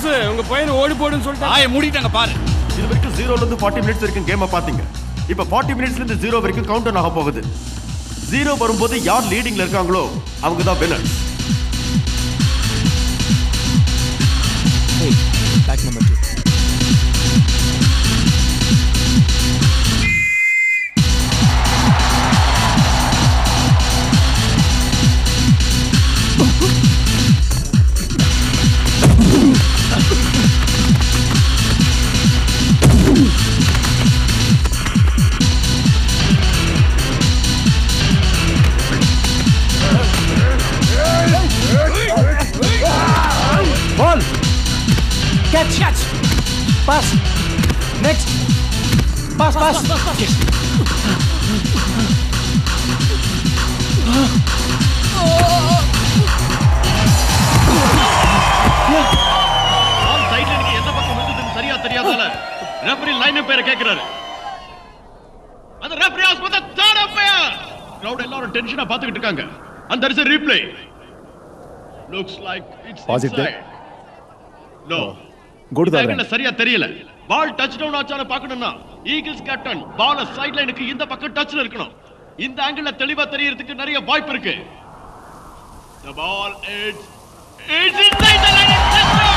உங்க பையன் ஓடி போடுன்னு சொல்லிட்டு ஆய மூடிட்டாங்க பாரு இது வரைக்கும் ஜீரோல இருந்து ஃபார்ட்டி மினிட்ஸ் வரைக்கும் கேமை பாத்தீங்க இப்ப ஃபார்ட்டி மினிட்ஸ்ல இருந்து ஜீரோ வரைக்கும் கவுண்ட் டவுன் ஆக போகுது ஜீரோ வரும்போது யார் லீடிங்ல இருக்காங்களோ அவங்க தான் winner back number two Ball. Catch. Catch. Pass. Next. Pass, pass. Ball சைடுல எனக்கு எந்த பக்கம் விழுந்ததுன்னு சரியா தெரியாதால ரெஃபரி லைன் பேரை கேக்குறாரு அந்த ரெஃபரி ஆஸ் பத்த தேர்ட் அம்பையர் கிரவுட் எல்லாரும் டென்ஷனா பாத்துக்கிட்டு இருக்காங்க and there is a replay looks like it's Pause it there. inside. no Go to the other இந்த angle சரியா தெரியல பால் டச் டவுன் ஆச்சான பார்க்கணும்னா ஈகிள்ஸ் கேப்டன் பால சைட் லைனுக்கு இந்த பக்கம் டச்ல இருக்கணும் இந்த ஆங்கிள் தெளிவா தெரியறதுக்கு நிறைய வாய்ப்பு இருக்கு the ball is it's inside the line it's touchdown